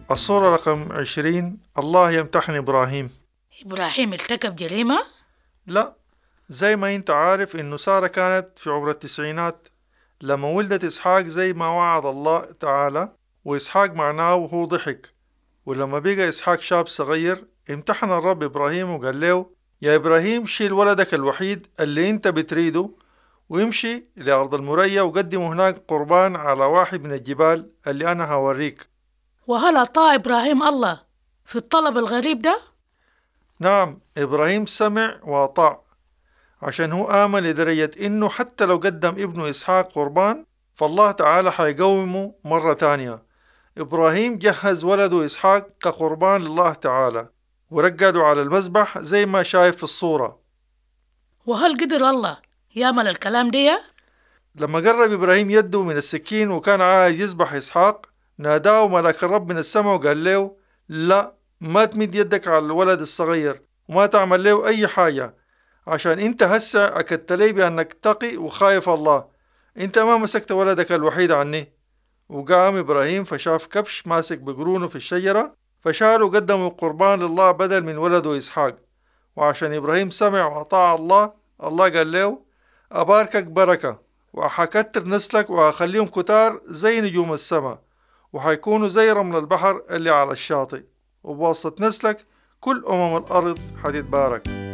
الصورة رقم عشرين الله يمتحن إبراهيم إبراهيم ارتكب جريمة؟ لا زي ما انت عارف انه سارة كانت في عمر التسعينات لما ولدت إسحاق زي ما وعد الله تعالى وإسحاق معناه هو ضحك ولما بقى إسحاق شاب صغير امتحن الرب إبراهيم وقال له يا إبراهيم شيل ولدك الوحيد اللي انت بتريده وامشي لأرض المريا وقدم هناك قربان على واحد من الجبال اللي أنا هوريك وهل أطاع إبراهيم الله في الطلب الغريب ده؟ نعم إبراهيم سمع وأطاع عشان هو آمن لدرجة إنه حتى لو قدم ابنه إسحاق قربان فالله تعالى حيقومه مرة تانية إبراهيم جهز ولده إسحاق كقربان لله تعالى ورقده على المذبح زي ما شايف في الصورة وهل قدر الله يعمل الكلام دي؟ لما قرب إبراهيم يده من السكين وكان عايز يذبح إسحاق ناداه ملاك الرب من السماء وقال له لا ما تمد يدك على الولد الصغير وما تعمل له أي حاجة عشان انت هسه أكدت لي بأنك تقي وخايف الله انت ما مسكت ولدك الوحيد عني وقام إبراهيم فشاف كبش ماسك بقرونه في الشجرة فشاله وقدموا قربان لله بدل من ولده إسحاق وعشان إبراهيم سمع وأطاع الله الله قال له أباركك بركة وحكتر نسلك وأخليهم كتار زي نجوم السماء وحيكونوا زي رمل البحر اللي على الشاطئ وبواسطة نسلك كل أمم الأرض حتتبارك